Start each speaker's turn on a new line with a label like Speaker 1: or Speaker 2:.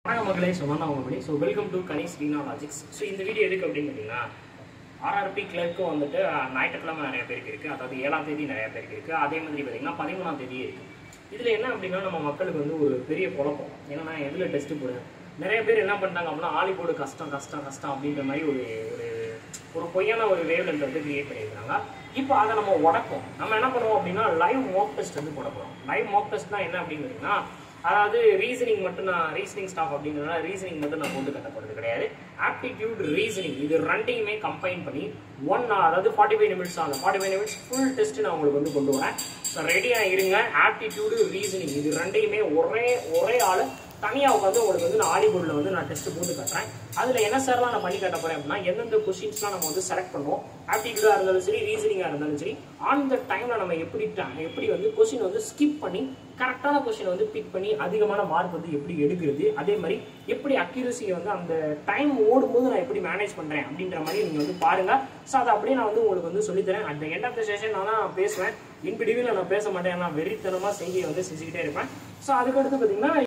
Speaker 1: வணக்கம் மக்களே ஸோ நான் உங்க ஸோ வெல்கம் டு கனிஸ் ரீனா லாஜிக்ஸ் ஸோ இந்த வீடியோ எதுக்கு அப்படின்னு பார்த்தீங்கன்னா ஆர்ஆர்பி கிளர்க்கும் வந்துட்டு அஹ், ஞாயிற்றுக்கிழமை நிறைய பேருக்கு இருக்குது அதாவது ஏழாம் தேதி நிறைய பேருக்கு இருக்குது அதே மாதிரி பார்த்தீங்கன்னா பதிமூணாம் தேதி இருக்குது இதில் என்ன அப்படின்னா நம்ம மக்களுக்கு வந்து ஒரு பெரிய குழப்பம் ஏன்னா நான் எதில் டெஸ்ட்டு போடுவேன் நிறைய பேர் என்ன பண்ணிட்டாங்க அப்படின்னா ஆலி போர்டு கஷ்டம் கஷ்டம் கஷ்டம் அப்படின்ற மாதிரி ஒரு ஒரு ஒரு பொய்யான ஒரு வேவ் லென்த் வந்து கிரியேட் பண்ணியிருக்காங்க இப்போ அதை நம்ம உடப்போம் நம்ம என்ன பண்ணுவோம் அப்படின்னா லைவ் மாக் டெஸ்ட் வந்து போட போகிறோம் லைவ் மாக் டெஸ்ட்னா என்ன அப்படின்னு பார்த்தீங்கன்னா அதாவது ரீசனிங் மட்டும் நான் ரீசனிங் ஸ்டாஃப் அப்படிங்கிறதுனால ரீசனிங் மட்டும் நான் போட்டு கட்டப்படுறது கிடையாது ஆப்டிடியூட் ரீசனிங் இது ரெண்டையுமே கம்பைன் பண்ணி ஒன் அதாவது ஃபார்ட்டி ஃபைவ் நிமிட்ஸ் ஆகும் forty five minutes full test நான் உங்களுக்கு வந்து கொண்டு வரேன் ஸோ ரெடியாக இருங்க ஆப்டிடியூடு ரீசனிங் இது ரெண்டையுமே ஒரே ஒரே ஆள் தனியாக உட்காந்து உங்களுக்கு வந்து நான் ஆடிபோர்டில் வந்து நான் டெஸ்ட் போட்டு காட்டுறேன் அதில் என்ன சார்லாம் நான் பண்ணி காட்ட போகிறேன் அப்படின்னா எந்தெந்த கொஷின்ஸ்லாம் நம்ம வந்து செலக்ட் பண்ணுவோம் ஆப்டிடியூடாக இருந்தாலும் சரி ரீசனிங்காக இருந்தாலும் சரி அந்த டைமில் நம்ம எப்படி ta- எப்படி வந்து கொஷின் வந்து ஸ்கிப் பண்ணி கரெக்டான கொஷினை வந்து பிக் பண்ணி அதிகமான மார்க் வந்து எப்படி எடுக்கிறது அதே மாதிரி எப்படி அக்யூரசியை வந்து அந்த டைம் ஓடும்போது நான் எப்படி மேனேஜ் பண்ணுறேன் அப்படின்ற மாதிரி நீங்கள் வந்து பாருங்கள் ஸோ அதை அப்படியே நான் வந்து உங்களுக்கு வந்து சொல்லித்தரேன் அந்த எண்ட் ஆஃப் த செஷன் நான் தான் பேசுவேன் இன் பிடிவில் நான் பேச மாட்டேன் நான் வெறித்தனமாக செய்தியை வந்து செஞ்சுக்கிட்டே இருப்பேன் ஸோ அதுக்கடுத்து பார்த்தீங்கன்னா